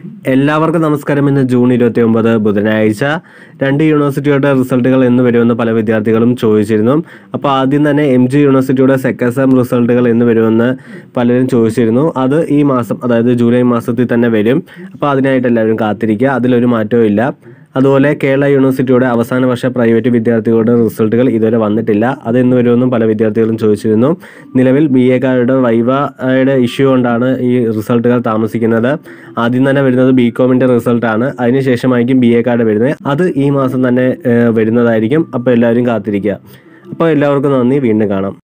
എല്ലാവർക്കും നമസ്കാരം ഇന്ന് ജൂൺ ഇരുപത്തി ഒമ്പത് ബുധനാഴ്ച രണ്ട് യൂണിവേഴ്സിറ്റിയുടെ റിസൾട്ടുകൾ എന്ന് വരുമെന്ന് പല വിദ്യാർത്ഥികളും ചോദിച്ചിരുന്നു അപ്പോൾ ആദ്യം തന്നെ എം ജി യൂണിവേഴ്സിറ്റിയുടെ സെക്കൻഡ് സെം റിസൾട്ടുകൾ എന്ന് വരുമെന്ന് പലരും ചോദിച്ചിരുന്നു അത് ഈ മാസം അതായത് ജൂലൈ മാസത്തിൽ തന്നെ വരും അപ്പോൾ അതിനായിട്ട് എല്ലാവരും കാത്തിരിക്കുക അതിലൊരു മാറ്റവും ഇല്ല അതുപോലെ കേരള യൂണിവേഴ്സിറ്റിയുടെ അവസാന വർഷ പ്രൈവറ്റ് വിദ്യാർത്ഥികളുടെ റിസൾട്ടുകൾ ഇതുവരെ വന്നിട്ടില്ല അത് എന്ന് വരുമെന്നും പല വിദ്യാർത്ഥികളും ചോദിച്ചിരുന്നു നിലവിൽ ബി എക്കാരുടെ വൈവയുടെ ഇഷ്യൂ കൊണ്ടാണ് ഈ റിസൾട്ടുകൾ താമസിക്കുന്നത് ആദ്യം തന്നെ വരുന്നത് ബി കോമിൻ്റെ റിസൾട്ടാണ് അതിനുശേഷമായിരിക്കും ബി എക്കാരുടെ വരുന്നത് അത് ഈ മാസം തന്നെ ഏഹ്, വരുന്നതായിരിക്കും അപ്പോൾ എല്ലാവരും കാത്തിരിക്കുക അപ്പോൾ എല്ലാവർക്കും നന്ദി വീണ്ടും കാണാം